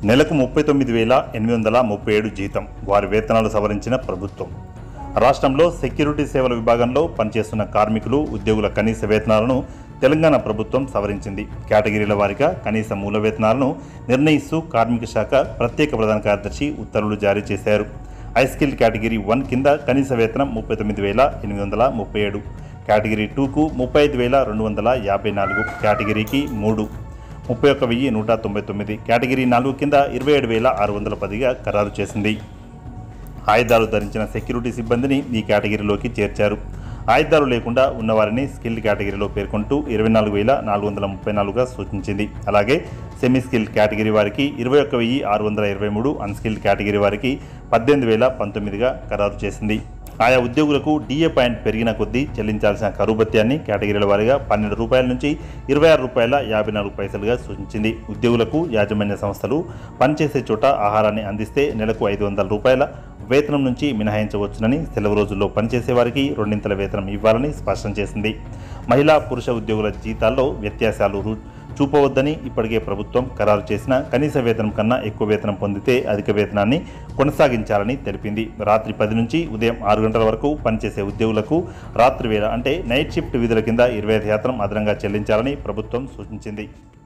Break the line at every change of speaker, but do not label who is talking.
నెలకు ముప్పై తొమ్మిది వేల ఎనిమిది వందల ముప్పై ఏడు జీతం వారి వేతనాలు సవరించిన ప్రభుత్వం రాష్ట్రంలో సెక్యూరిటీ సేవల విభాగంలో పనిచేస్తున్న కార్మికులు ఉద్యోగుల కనీస వేతనాలను తెలంగాణ ప్రభుత్వం సవరించింది కేటగిరీల వారీగా కనీస మూల వేతనాలను నిర్ణయిస్తూ కార్మిక శాఖ ప్రత్యేక ప్రధాన కార్యదర్శి ఉత్తర్వులు జారీ చేశారు హై స్కిల్ కేటగిరీ వన్ కింద కనీస వేతనం ముప్పై తొమ్మిది వేల ఎనిమిది వందల ముప్పై ఏడు కేటగిరీ టూకు ముప్పై ఐదు వేల రెండు వందల యాభై నాలుగు కేటగిరీకి మూడు ముప్పై ఒక్క వెయ్యి నూట తొంభై తొమ్మిది కేటగిరీ నాలుగు కింద ఇరవై ఏడు వేల ఆరు వందల పదిగా ఖరారు చేసింది ఆయుధాలు ధరించిన సెక్యూరిటీ సిబ్బందిని ఈ కేటగిరీలోకి చేర్చారు ఆయుధాలు లేకుండా ఉన్నవారిని స్కిల్ కేటగిరీలో పేర్కొంటూ ఇరవై నాలుగు వేల నాలుగు వందల ముప్పై నాలుగుగా సూచించింది అలాగే సెమీ స్కిల్ కేటగిరీ వారికి ఇరవై ఒక్క వెయ్యి ఆరు వందల ఇరవై మూడు అన్స్కిల్డ్ కేటగిరీ వారికి పద్దెనిమిది వేల పంతొమ్మిదిగా ఖరారు చేసింది ఆయా ఉద్యోగులకు డిఏ పాయింట్ పెరిగిన కొద్దీ చెల్లించాల్సిన కరువు భత్యాన్ని కేటగిరీల వారీగా పన్నెండు రూపాయల నుంచి ఇరవై ఆరు రూపాయల యాభై నాలుగు పైసలుగా సూచించింది ఉద్యోగులకు యాజమాన్య సంస్థలు పనిచేసే చోట ఆహారాన్ని అందిస్తే నెలకు ఐదు వందల రూపాయల వేతనం నుంచి మినహాయించవచ్చునని సెలవు రోజుల్లో పనిచేసే వారికి రెండింతల వేతనం ఇవ్వాలని స్పష్టం చేసింది మహిళా పురుష ఉద్యోగుల జీతాల్లో వ్యత్యాసాలు రు- చూపవద్దని ఇప్పటికే ప్రభుత్వం ఖరారు చేసిన కనీస వేతనం కన్నా ఎక్కువ వేతనం పొందితే అధిక వేతనాన్ని కొనసాగించాలని తెలిపింది రాత్రి పది నుంచి ఉదయం ఆరు గంటల వరకు పనిచేసే ఉద్యోగులకు రాత్రి వేళ అంటే నైట్ షిఫ్ట్ విధుల కింద ఇరవై ఐదు శాతం అదనంగా చెల్లించాలని ప్రభుత్వం సూచించింది